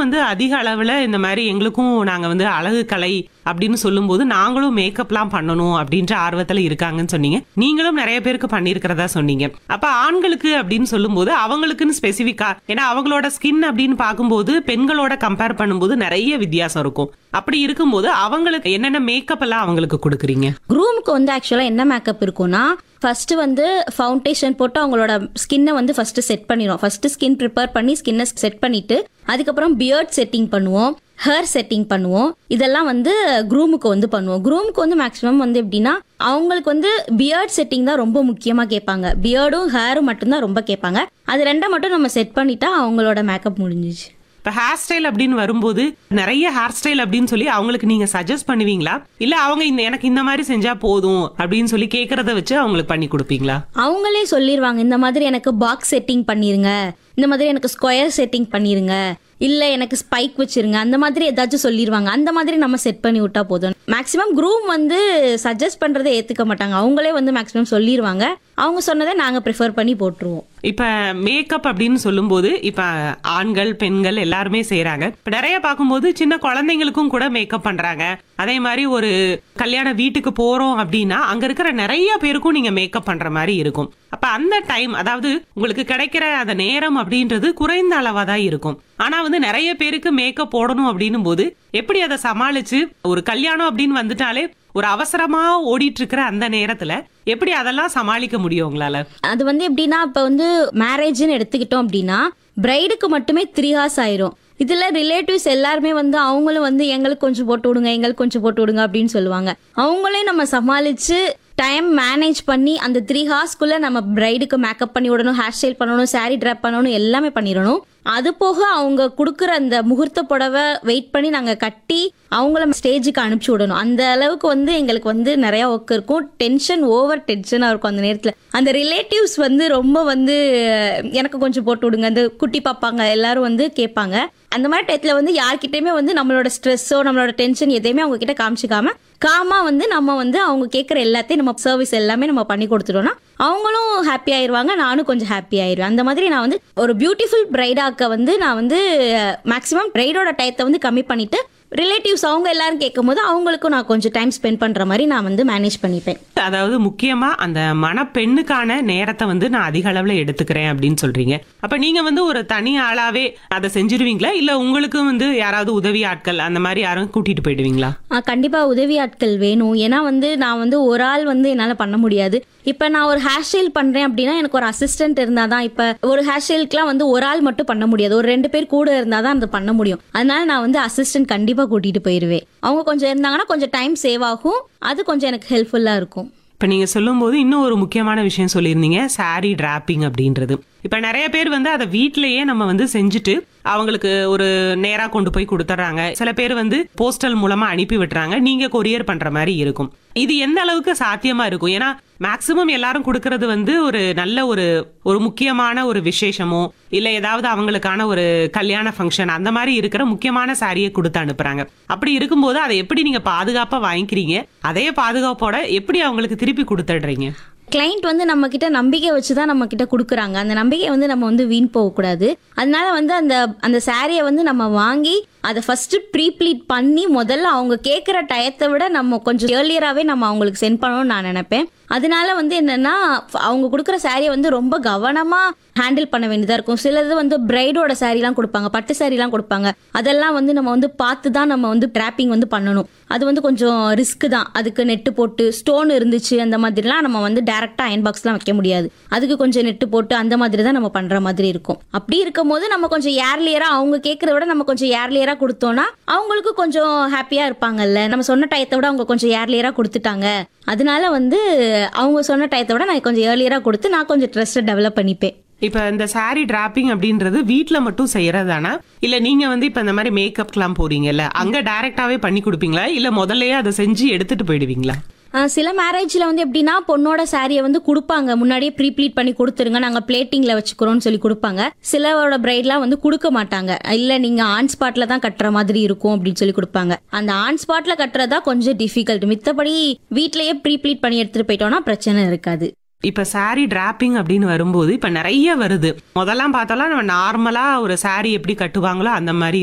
வந்து அதிக அளவுல இந்த மாதிரி எங்களுக்கும் நாங்க வந்து அழகு கலை அப்படின்னு சொல்லும்போது நாங்களும் மேக்கப்லாம் பண்ணணும் அப்படின்ற ஆர்வத்துல இருக்காங்கன்னு சொன்னீங்க நீங்களும் நிறைய பேருக்கு பண்ணியிருக்கிறதா சொன்னீங்க அப்ப ஆண்களுக்கு அப்படின்னு சொல்லும்போது அவங்களுக்குன்னு ஸ்பெசிஃபிக்கா ஏன்னா அவங்களோட ஸ்கின் அப்படின்னு பார்க்கும்போது பெண்களோட கம்பேர் பண்ணும்போது நிறைய வித்தியாசம் இருக்கும் அப்படி இருக்கும்போது அவங்களுக்கு என்னென்ன மேக்கப் எல்லாம் அவங்களுக்கு கொடுக்குறீங்க க்ரூமுக்கு வந்து ஆக்சுவலாக என்ன மேக்கப் இருக்கும்னா ஃபர்ஸ்ட் வந்து ஃபவுண்டேஷன் போட்டு அவங்களோட ஸ்கின்னை வந்து ஃபர்ஸ்ட் செட் பண்ணிடும் ஃபர்ஸ்ட் ஸ்கின் ப்ரிப்பேர் பண்ணி ஸ்கின்னை செட் பண்ணிட்டு அதுக்கப்புறம் பியர்ட் செட்டிங் பண்ணுவோம் ஹேர் செட்டிங் பண்ணுவோம் இதெல்லாம் வந்து க்ரூமுக்கு வந்து பண்ணுவோம் க்ரூமுக்கு வந்து மேக்ஸிமம் வந்து எப்படின்னா அவங்களுக்கு வந்து பியர்ட் செட்டிங் தான் ரொம்ப முக்கியமாக கேட்பாங்க பியர்டும் ஹேரும் மட்டும்தான் ரொம்ப கேட்பாங்க அது ரெண்டை மட்டும் நம்ம செட் பண்ணிட்டா அவங்களோட மேக்கப் முடிஞ்சிச்சு இப்ப ஹேர் ஸ்டைல் அப்படின்னு வரும்போது நிறைய ஹேர் ஸ்டைல் அப்படின்னு சொல்லி அவங்களுக்கு நீங்க சஜஸ்ட் பண்ணுவீங்களா இல்ல அவங்க இந்த எனக்கு இந்த மாதிரி செஞ்சா போதும் அப்படின்னு சொல்லி கேக்குறத வச்சு அவங்களுக்கு பண்ணி கொடுப்பீங்களா அவங்களே சொல்லிடுவாங்க இந்த மாதிரி எனக்கு பாக்ஸ் செட்டிங் பண்ணிருங்க இந்த மாதிரி எனக்கு ஸ்கொயர் செட்டிங் பண்ணிருங்க இல்ல எனக்கு ஸ்பைக் வச்சிருங்க அந்த மாதிரி ஏதாச்சும் சொல்லிடுவாங்க அந்த மாதிரி நம்ம செட் பண்ணி விட்டா போதும் மேக்ஸிமம் க்ரூம் வந்து சஜஸ்ட் பண்றதை ஏத்துக்க மாட்டாங்க அவங்களே வந்து மேக்ஸிமம் சொல்லிடுவாங்க அவங்க சொன்னதை நாங்க ப்ரிஃபர் பண்ணி போட்டுருவோம் இப்ப மேக்கப் அப்படின்னு சொல்லும்போது இப்ப ஆண்கள் பெண்கள் எல்லாருமே செய்யறாங்க இப்ப நிறைய பார்க்கும்போது சின்ன குழந்தைங்களுக்கும் கூட மேக்கப் பண்றாங்க அதே மாதிரி ஒரு கல்யாண வீட்டுக்கு போறோம் அப்படின்னா அங்க இருக்கிற நிறைய பேருக்கும் நீங்க மேக்கப் பண்ற மாதிரி இருக்கும் அப்ப அந்த டைம் அதாவது உங்களுக்கு கிடைக்கிற அந்த நேரம் அப்படின்றது குறைந்த அளவா தான் இருக்கும் ஆனா வந்து நிறைய பேருக்கு மேக்கப் போடணும் அப்படின்னும் போது எப்படி அதை சமாளிச்சு ஒரு கல்யாணம் அப்படின்னு வந்துட்டாலே ஒரு அவசரமா ஓடிட்டு இருக்கிற அந்த நேரத்துல எப்படி அதெல்லாம் சமாளிக்க முடியும் உங்களால அது வந்து எப்படின்னா இப்போ வந்து மேரேஜ்னு எடுத்துக்கிட்டோம் அப்படின்னா பிரைடுக்கு மட்டுமே த்ரீ ஹார்ஸ் ஆயிரும் இதுல ரிலேட்டிவ்ஸ் எல்லாருமே வந்து அவங்களும் வந்து எங்களுக்கு கொஞ்சம் போட்டு விடுங்க எங்களுக்கு கொஞ்சம் போட்டு விடுங்க அப்படின்னு சொல்லுவாங்க அவங்களே நம்ம சமாளிச்சு டைம் மேனேஜ் பண்ணி அந்த த்ரீ ஹார்ஸ்க்குள்ள நம்ம பிரைடுக்கு மேக்கப் பண்ணி விடணும் ஹேர் ஸ்டைல் பண்ணணும் saree ட்ராப் பண்ணணும் எல்லாமே பண்ணிடணும் அது போக அவங்க கொடுக்குற அந்த முகூர்த்த புடவை வெயிட் பண்ணி நாங்கள் கட்டி அவங்கள ஸ்டேஜுக்கு அனுப்பிச்சி விடணும் அந்த அளவுக்கு வந்து எங்களுக்கு வந்து நிறைய ஒர்க் இருக்கும் டென்ஷன் ஓவர் டென்ஷனாக இருக்கும் அந்த நேரத்தில் அந்த ரிலேட்டிவ்ஸ் வந்து ரொம்ப வந்து எனக்கு கொஞ்சம் போட்டு விடுங்க அந்த குட்டி பாப்பாங்க எல்லாரும் வந்து கேட்பாங்க அந்த மாதிரி டயத்தில் வந்து யார்கிட்டயுமே வந்து நம்மளோட ஸ்ட்ரெஸ்ஸோ நம்மளோட டென்ஷன் எதையுமே அவங்க கிட்ட காமிச்சிக்காம காமா வந்து நம்ம வந்து அவங்க கேட்குற எல்லாத்தையும் நம்ம சர்வீஸ் எல்லாமே நம்ம பண்ணி கொடுத்துட்டோம்னா அவங்களும் ஹாப்பி ஆயிருவாங்க நானும் கொஞ்சம் ஹாப்பி ஆயிருவேன் அந்த மாதிரி நான் வந்து ஒரு பியூட்டிஃபுல் பிரைடாக்க வந்து நான் வந்து மேக்ஸிமம் பிரைடோட டயத்தை வந்து கம்மி பண்ணிட்டு ரிலேட்டிவ்ஸ் அவங்க எல்லாரும் கேட்கும்போது அவங்களுக்கும் நான் கொஞ்சம் டைம் ஸ்பெண்ட் பண்ற மாதிரி நான் வந்து மேனேஜ் பண்ணிப்பேன் அதாவது முக்கியமா அந்த மணப்பெண்ணுக்கான நேரத்தை வந்து நான் அதிக அளவுல எடுத்துக்கிறேன் அப்படின்னு சொல்றீங்க அப்ப நீங்க வந்து ஒரு தனி ஆளாவே அதை செஞ்சிருவீங்களா இல்ல உங்களுக்கும் வந்து யாராவது உதவி ஆட்கள் அந்த மாதிரி யாரும் கூட்டிட்டு போயிடுவீங்களா ஆ, கண்டிப்பா உதவி ஆட்கள் வேணும் ஏன்னா வந்து நான் வந்து ஒரு ஆள் வந்து என்னால பண்ண முடியாது இப்ப நான் ஒரு ஹேர் ஸ்டைல் பண்றேன் அப்படின்னா எனக்கு ஒரு அசிஸ்டன்ட் இருந்தாதான் இப்ப ஒரு ஹேர் ஸ்டைலுக்குலாம் வந்து ஒரு ஆள் மட்டும் பண்ண முடியாது ஒரு ரெண்டு பேர் கூட இருந்தாதான் அதை பண்ண முடியும் அதனால நான் வந்து அசிஸ்டன்ட் கண்டிப்பா கூட்டிட்டு போயிருவேன் அவங்க கொஞ்சம் இருந்தாங்கன்னா கொஞ்சம் டைம் சேவ் ஆகும் அது கொஞ்சம் எனக்கு ஹெல்ப்ஃபுல்லா இருக்கும் இப்ப நீங்க சொல்லும்போது இன்னும் ஒரு முக்கியமான விஷயம் சொல்லியிருந்தீங்க saree டிராப்பிங் அப்படின்றது இப்ப நிறைய பேர் வந்து அதை வீட்லயே நம்ம வந்து செஞ்சுட்டு அவங்களுக்கு ஒரு நேரா கொண்டு போய் கொடுத்துட்றாங்க சில பேர் வந்து போஸ்டல் மூலமா அனுப்பி விட்டுறாங்க நீங்க கொரியர் பண்ற மாதிரி இருக்கும் இது எந்த அளவுக்கு சாத்தியமா இருக்கும் ஏன்னா மேக்சிமம் எல்லாரும் கொடுக்கறது வந்து ஒரு நல்ல ஒரு ஒரு முக்கியமான ஒரு விசேஷமோ இல்ல ஏதாவது அவங்களுக்கான ஒரு கல்யாண ஃபங்க்ஷன் அந்த மாதிரி இருக்கிற முக்கியமான சாரியை கொடுத்து அனுப்புறாங்க அப்படி இருக்கும்போது அதை எப்படி நீங்க பாதுகாப்பா வாங்கிக்கிறீங்க அதே பாதுகாப்போட எப்படி அவங்களுக்கு திருப்பி கொடுத்துடுறீங்க கிளைண்ட் வந்து நம்ம கிட்ட நம்பிக்கை வச்சு தான் நம்ம கிட்ட கொடுக்குறாங்க அந்த நம்பிக்கையை வந்து நம்ம வந்து வீண் போகக்கூடாது அதனால வந்து அந்த அந்த சாரியை வந்து நம்ம வாங்கி அதை ஃபர்ஸ்ட் ப்ரீப்ளீட் பண்ணி முதல்ல அவங்க கேட்குற டயத்தை விட நம்ம கொஞ்சம் ஏர்லியராகவே நம்ம அவங்களுக்கு சென்ட் பண்ணணும்னு நான் நினைப்பேன் அதனால வந்து என்னன்னா அவங்க கொடுக்குற சாரியை வந்து ரொம்ப கவனமா ஹேண்டில் பண்ண வேண்டியதா இருக்கும் சிலது வந்து பிரைடோட சாரீலாம் கொடுப்பாங்க பட்டு சாரீலாம் கொடுப்பாங்க அதெல்லாம் வந்து நம்ம வந்து பார்த்து தான் நம்ம வந்து டிராப்பிங் வந்து பண்ணணும் அது வந்து கொஞ்சம் ரிஸ்க் தான் அதுக்கு நெட்டு போட்டு ஸ்டோன் இருந்துச்சு அந்த மாதிரிலாம் நம்ம வந்து டேரக்டா அயன் பாக்ஸ்லாம் வைக்க முடியாது அதுக்கு கொஞ்சம் நெட்டு போட்டு அந்த மாதிரி தான் நம்ம பண்ற மாதிரி இருக்கும் அப்படி இருக்கும் போது நம்ம கொஞ்சம் ஏர்லியரா அவங்க கேட்கறத விட நம்ம கொஞ்சம் ஏர்லியரா கொடுத்தோம்னா அவங்களுக்கு கொஞ்சம் ஹாப்பியா இருப்பாங்கல்ல நம்ம சொன்ன டயத்தை விட அவங்க கொஞ்சம் ஏர்லியரா கொடுத்துட்டாங்க அதனால வந்து அவங்க சொன்ன டயத்தை விட நான் கொஞ்சம் ஏர்லியரா கொடுத்து நான் கொஞ்சம் ட்ரெஸ்ட்டை டெவலப் பண்ணிப்பேன் இப்ப இந்த saree டிராப்பிங் அப்படின்றது வீட்ல மட்டும் செய்யறதானா இல்ல நீங்க வந்து இப்ப இந்த மாதிரி மேக்கப்க்குலாம் போறீங்கல்ல அங்க டைரக்டாவே பண்ணி கொடுப்பீங்களா இல்ல முதல்லயே அதை செஞ்சு எடுத்துட்டு போயிடுவீங்களா ஆ, சில மேரேஜ்ல வந்து எப்படின்னா பொண்ணோட சாரியை வந்து கொடுப்பாங்க முன்னாடியே ப்ரீப்ளீட் பண்ணி கொடுத்துருங்க நாங்க பிளேட்டிங்ல வச்சுக்கிறோம்னு சொல்லி கொடுப்பாங்க சிலரோட பிரைட்லாம் வந்து கொடுக்க மாட்டாங்க இல்ல நீங்க ஆன் ஸ்பாட்ல தான் கட்டுற மாதிரி இருக்கும் அப்படின்னு சொல்லி கொடுப்பாங்க அந்த ஆன் ஸ்பாட்ல கட்டுறதா கொஞ்சம் டிஃபிகல்ட் மித்தபடி வீட்லயே ப்ரீப்ளீட் பண்ணி எடுத்துட்டு போயிட்டோம்னா பிரச்சனை இருக்காது இப்ப saree டிராப்பிங் அப்படின்னு வரும்போது இப்ப நிறைய வருது முதல்லாம் பார்த்தோம்னா நம்ம நார்மலா ஒரு saree எப்படி கட்டுவாங்களோ அந்த மாதிரி